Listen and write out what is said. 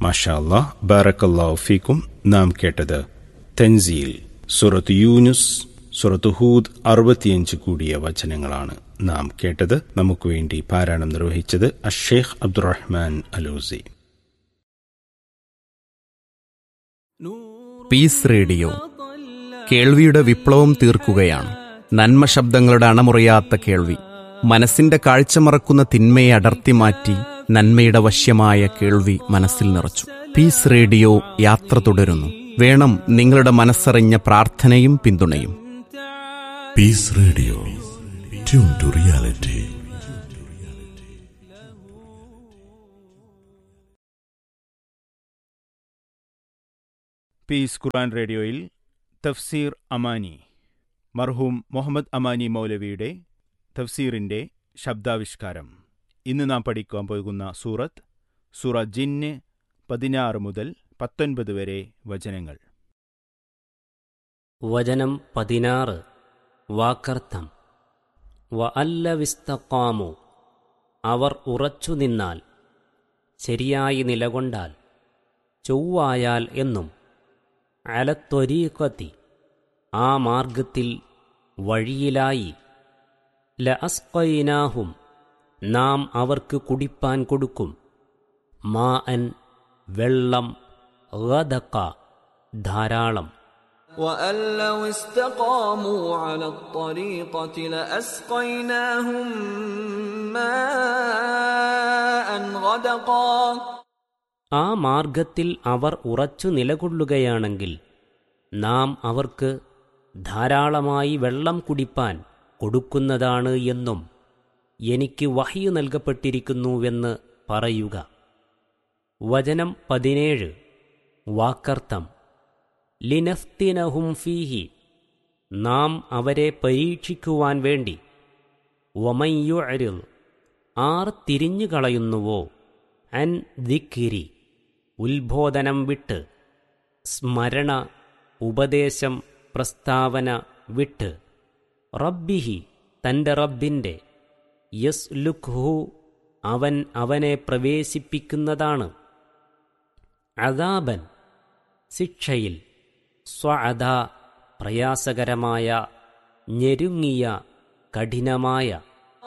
മാഷാ അല്ലാഹ് ബാറക്കല്ലാഹു ഫീക്കും നാം കേട്ടത് തൻസീൽ സുറത്ത് യൂനുസ് സുറത്ത് ഹൂദ് അറുപത്തിയഞ്ച് കൂടിയ വചനങ്ങളാണ് നാം കേട്ടത് നമുക്ക് വേണ്ടി പാരായണം നിർവഹിച്ചത് അഷേഖ് അബ്ദുറഹ്മാൻ അലൂസി പീസ് റേഡിയോ കേൾവിയുടെ വിപ്ലവം തീർക്കുകയാണ് നന്മ ശബ്ദങ്ങളുടെ അണമുറിയാത്ത കേൾവി മനസ്സിന്റെ കാഴ്ച മറക്കുന്ന തിന്മയെ അടർത്തി മാറ്റി നന്മയുടെ വശ്യമായ കേൾവി മനസ്സിൽ നിറച്ചു പീസ് റേഡിയോ യാത്ര തുടരുന്നു വേണം നിങ്ങളുടെ മനസ്സറിഞ്ഞ പ്രാർത്ഥനയും പിന്തുണയും peace radio tune to reality peace Quran റേഡിയോയിൽ തഫ്സീർ അമാനി മർഹൂം മുഹമ്മദ് അമാനി മൗലവിയുടെ തഫ്സീറിന്റെ ശബ്ദാവിഷ്കാരം ഇന്ന് നാം പഠിക്കാൻ പോകുന്ന സൂറത്ത് സൂറ ജിന്ന് പതിനാറ് മുതൽ പത്തൊൻപത് വരെ വചനങ്ങൾ വചനം പതിനാറ് വാക്കർത്ഥം വ അല്ല വിസ്തക്കാമു അവർ ഉറച്ചു നിന്നാൽ ശരിയായി നിലകൊണ്ടാൽ ചൊവ്വായാൽ എന്നും അലത്തൊരീക്കത്തി ആ മാർഗത്തിൽ വഴിയിലായി ല അസ്കൈനാഹും നാം അവർക്ക് കുടിപ്പാൻ കൊടുക്കും മാ അൻ വെള്ളം ഗദക്ക ധാരാളം وأن لو استقاموا على الطريقة لأسقيناهم ماء غدقا ആ മാർഗത്തിൽ അവർ ഉറച്ചു നിലകൊള്ളുകയാണെങ്കിൽ നാം അവർക്ക് ധാരാളമായി വെള്ളം കുടിപ്പാൻ കൊടുക്കുന്നതാണ് എന്നും എനിക്ക് വഹ്യു നൽകപ്പെട്ടിരിക്കുന്നുവെന്ന് പറയുക വചനം പതിനേഴ് വാക്കർത്ഥം ലിനഫ്തിനഹും ഫീഹി നാം അവരെ പരീക്ഷിക്കുവാൻ വേണ്ടി ഒമയ്യുഅരിൽ ആർ തിരിഞ്ഞു കളയുന്നുവോ അൻ ദിക്കിരി ഉത്ബോധനം വിട്ട് സ്മരണ ഉപദേശം പ്രസ്താവന വിട്ട് റബ്ബിഹി തൻ്റെ റബ്ബിൻ്റെ യസ് ലുഖ്ഹു അവൻ അവനെ പ്രവേശിപ്പിക്കുന്നതാണ് അദാബൻ ശിക്ഷയിൽ സ്വഅദ പ്രയാസകരമായ ഞെരുങ്ങിയ കഠിനമായ